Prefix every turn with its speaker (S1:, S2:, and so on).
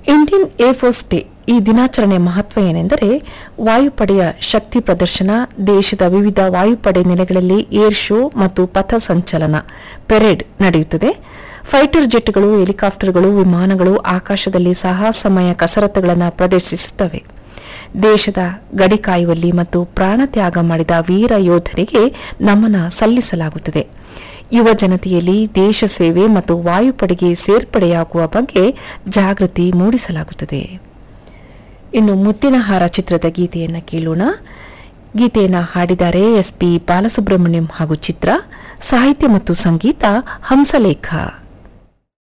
S1: Indian air force day ಈ ದಿನಾಚರಣೆಯ ಮಹತ್ವ ಏನೆಂದರೆ ವಾಯುಪಡೆಯ ಶಕ್ತಿ ಪ್ರದರ್ಶನ ದೇಶದ ವಿವಿಧ ವಾಯುಪಡೆ ನೆಲೆಗಳಲ್ಲಿ ಏರ್ ಶೋ ಮತ್ತು ಪಥ ಸಂಚಲನ ಪೆರೇಡ್ ನಡೆಯುತ್ತದೆ ಫೈಟರ್ ಜೆಟ್ಗಳು ಹೆಲಿಕಾಪ್ಟರ್ಗಳು ವಿಮಾನಗಳು ಆಕಾಶದಲ್ಲಿ ಸಾಹಸಮಯ ಕಸರತ್ತುಗಳನ್ನು ಪ್ರದರ್ಶಿಸುತ್ತವೆ ದೇಶದ ಗಡಿ ಕಾಯುವಲ್ಲಿ ಮತ್ತು ಪ್ರಾಣ ತ್ಯಾಗ ಮಾಡಿದ ವೀರ ಯೋಧರಿಗೆ ನಮನ ಸಲ್ಲಿಸಲಾಗುತ್ತದೆ ಯುವ ಜನತೆಯಲ್ಲಿ ದೇಶ ಸೇವೆ ಮತ್ತು ವಾಯುಪಡೆಗೆ ಸೇರ್ಪಡೆಯಾಗುವ ಬಗ್ಗೆ ಜಾಗೃತಿ ಮೂಡಿಸಲಾಗುತ್ತದೆ ಇನ್ನು ಮುತ್ತಿನಹಾರ ಚಿತ್ರದ ಗೀತೆಯನ್ನು ಕೇಳೋಣ ಗೀತೆಯನ್ನು ಹಾಡಿದ್ದಾರೆ ಎಸ್ಪಿ ಬಾಲಸುಬ್ರಹ್ಮಣ್ಯಂ ಹಾಗೂ ಚಿತ್ರ ಸಾಹಿತ್ಯ ಮತ್ತು ಸಂಗೀತ ಹಂಸಲೇಖ